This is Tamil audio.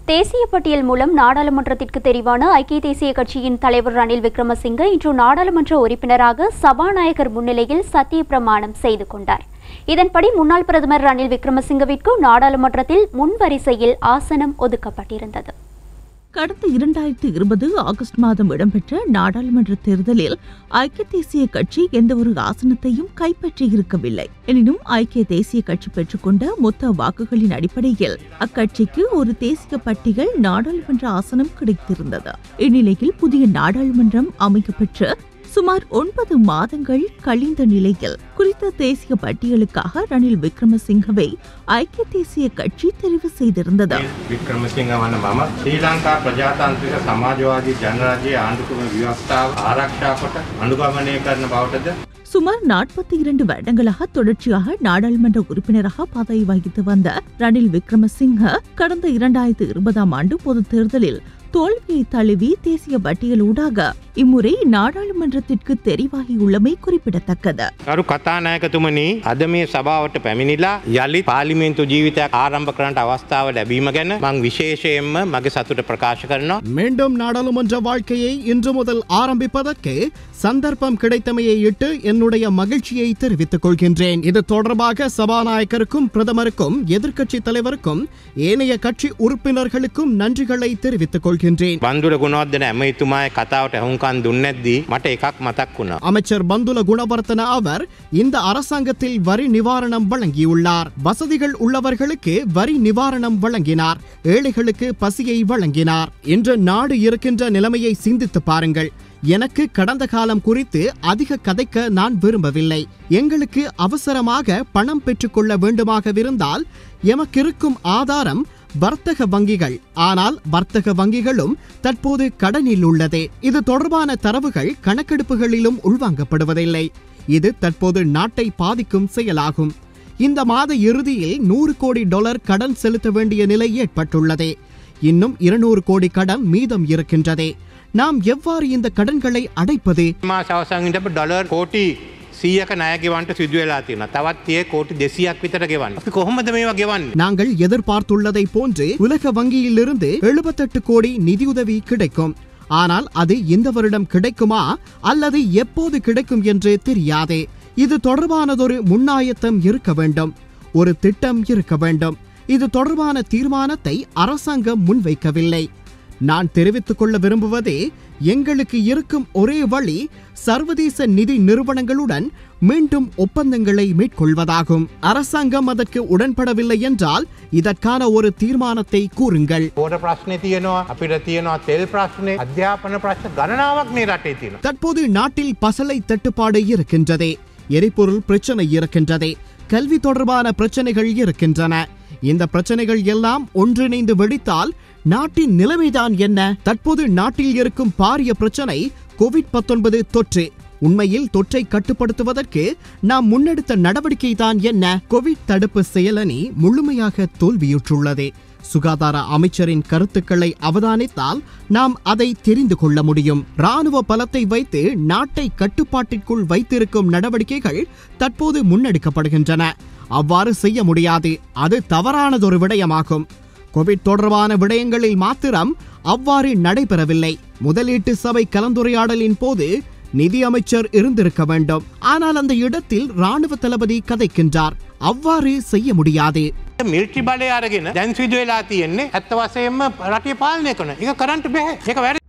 தேசிய பட்டியல் மூலம் நாடாளுமன்றத்திற்கு தெரிவான ஐக்கிய தேசிய கட்சியின் தலைவர் ரணில் விக்ரமசிங்க இன்று நாடாளுமன்ற உறுப்பினராக சபாநாயகர் முன்னிலையில் சத்திய பிரமாணம் செய்து கொண்டார் இதன்படி முன்னாள் பிரதமர் ரணில் விக்ரமசிங்கவிற்கு நாடாளுமன்றத்தில் முன்வரிசையில் ஆசனம் ஒதுக்கப்பட்டிருந்தது கடந்த இரண்டாயிரத்தி இருபது ஆகஸ்ட் மாதம் இடம்பெற்ற நாடாளுமன்ற தேர்தலில் ஐக்கிய தேசிய கட்சி எந்தவொரு ஆசனத்தையும் கைப்பற்றியிருக்கவில்லை எனினும் ஐக்கிய தேசிய கட்சி பெற்றுக்கொண்ட மொத்த வாக்குகளின் அடிப்படையில் அக்கட்சிக்கு ஒரு தேசிய பட்டியல் நாடாளுமன்ற ஆசனம் கிடைத்திருந்தது இந்நிலையில் புதிய நாடாளுமன்றம் அமைக்கப்பெற்று சுமார் ஒன்பது மாதங்கள் கழிந்த நிலையில் குறித்த தேசிய பட்டியலுக்காக ரணில் விக்ரமசிங்கவை ஐக்கிய தேசிய கட்சி தெரிவு செய்திருந்தது වික්‍රමසිංහ වන මම ශ්‍රී ලංකා ප්‍රජාතන්ත්‍රික සමාජවාදී ජනරාජයේ ආණ්ඩුක්‍රම ව්‍යවස්ථාව ආරක්ෂා කොට අනුගමනය කරන බවටද சுமார் நாற்பத்தி இரண்டு வருடங்களாக தொடர்ச்சியாக நாடாளுமன்ற உறுப்பினராக பதவி வகித்து வந்த ரணில் விக்ரமசிங்க கடந்த இரண்டாயிரத்து இருபதாம் ஆண்டு பொதுத் தேர்தலில் தோல்வியை தழுவி தேசிய பட்டியலூடாக இம்முறை நாடாளுமன்றத்திற்கு தெரிவாகியுள்ளமை குறிப்பிடத்தக்கது ගරු කතානායකතුමනි අද මේ සභාවට පැමිණිලා යළි පාලිමේන්තු ජීවිතයක් ආරම්භ කරන්නට අවස්ථාව ලැබීම ගැන මං විශේෂයෙන්ම මගේ සතුට ප්‍රකාශ කරනවා. மீண்டும் நாடாளுமன்ற வாழ்க்கையை இன்று முதல் ஆரம்பிப்பதற்கு சந்தர்ப்பம் கிடைத்தமையை இட்டு என்னுடைய மகிழ்ச்சியை தெரிவித்துக் கொள்கின்றேன் இது தொடர்பாக சபாநாயகருக்கும் பிரதமருக்கும் எதிர்க்கட்சி தலைவருக்கும் ஏனைய கட்சி உறுப்பினர்களுக்கும் நன்றிகளை தெரிவித்துக் கொள்கின்றேன் බන්දුල ගුණෝද්දන ඇමයිතුමායි කතාවට ඇහුන්කන් දුන්නැද්දී මට එකක් මතක් වුණා. அமைச்சர் பந்துல குணவர்த்தன அவர் இந்த அரசாங்கத்தில் வரி நிவாரணம் வழங்கியுள்ளார் வசதிகள் உள்ளவர்களுக்கு வரி நிவாரணம் வழங்கினார் ஏழைகளுக்கு பசியை வழங்கினார் இன்று நாடு இருக்கின்ற நிலைமையை சிந்தித்து பாருங்கள் எனக்கு கடந்த காலம் குறித்து அதிக கதைக்க நான் விரும்பவில்லை எங்களுக்கு அவசரமாக பணம் பெற்றுக்கொள்ள வேண்டுமாகவிருந்தால் எமக்கிருக்கும் ஆதாரம் வர்த்தக வங்கிகள் ஆனால் வர்த்தக வங்கிகளும் தற்போது கடனில் உள்ளது இது தொடர்பான தரவுகள் கணக்கெடுப்புகளிலும் உள்வாங்கப்படுவதில்லை இது தற்போது நாட்டை பாதிக்கும் செயலாகும் இந்த மாத இறுதியில் நூறு கோடி டாலர் கடன் செலுத்த வேண்டிய நிலை ஏற்பட்டுள்ளது இன்னும் இருநூறு கோடி கடன் மீதம் இருக்கின்றது நாம் எவ்வாறு இந்த கடன்களை அடைப்பது මා සවසංගිට ඩොලර් කෝටි සීයක නයගෙවන්ට සිදුවලා තියෙන තවත් ඒ කෝටි දෙසියක් විතර ගෙවන්න. අපි කොහොමද මේවා ගෙවන්න. நாங்கள் எதிர்பார்த்துள்ளதை போன்று உலக வங்கியிலிருந்து எழுபத்தெட்டு கோடி நிதியுதவி கிடைக்கும் ஆனால் அது இந்த வருடம் கிடைக்குமா அல்லது எப்போது கிடைக்கும் என்று தெரியாது இது தொடர்பானதொரு முன்னாயத்தம் இருக்க வேண்டும் ஒரு திட்டம் இருக்க வேண்டும் இது தொடர்பான தீர்மானத்தை அரசாங்கம் முன்வைக்கவில்லை நான் தெரிவித்துக் கொள்ள விரும்புவதே எங்களுக்கு இருக்கும் ஒரே வழி சர்வதேச நிதி நிறுவனங்களுடன் மீண்டும் ஒப்பந்தங்களை மேற்கொள்வதாகும் அரசாங்கம் அதற்கு உடன்படவில்லை என்றால் இதற்கான ஒரு தீர்மானத்தை கூறுங்கள் පෝට ප්‍රශ්නය තියෙනවා අපිට තියෙනවා තෙල් ප්‍රශ්නය අධ්‍යාපන ප්‍රශ්න ගණනාවක් මේ රටේ තියෙන. தற்போது நாட்டில் பசலை தட்டுப்பாடு இருக்கின்றதே எரிபொருள் பிரச்சனை இருக்கின்றதே கல்வி தொடர்பான பிரச்சனைகள் இருக்கின்றன இந்த பிரச்சனைகள் எல்லாம் ஒன்றிணைந்து வெடித்தால் நாட்டின் நிலைமைதான் என்ன தற்போது நாட்டில் இருக்கும் பாரிய பிரச்சனை கோவிட் 19 தொற்று உண்மையில் தொற்றை கட்டுப்படுத்துவதற்கு நாம் முன்னெடுத்த நடவடிக்கை தான் என்ன கோவிட் தடுப்பு செயலணி முழுமையாக தோல்வியுற்றுள்ளது சுகாதார அமைச்சரின் கருத்துக்களை அவதானித்தால் நாம் அதை தெரிந்து கொள்ள முடியும் ராணுவ பலத்தை வைத்து நாட்டை கட்டுப்பாட்டிற்குள் வைத்திருக்கும் நடவடிக்கைகள் தற்போது முன்னெடுக்கப்படுகின்றன அவ்வாறு செய்ய முடியாது அது தவறானதொரு விடயமாகும் கோவிட் தொடர்பான விடயங்களில் மாத்திரம் அவ்வாறு நடைபெறவில்லை முதலீட்டு சபை கலந்துரையாடலின் போது நிதி அமைச்சர் இருந்திருக்க வேண்டும் ஆனால் அந்த இடத்தில் ராணுவ தளபதி கதைக்கின்றார் அவ்வாறு செய்ய முடியாது මිල්ටි බලය අරගෙන දැන් සිදුවෙලා තියෙන්නේ ඇත්ත වසයෙන්ම රටේ පාලනය කන එක කරන්ට බැහැ එක වැර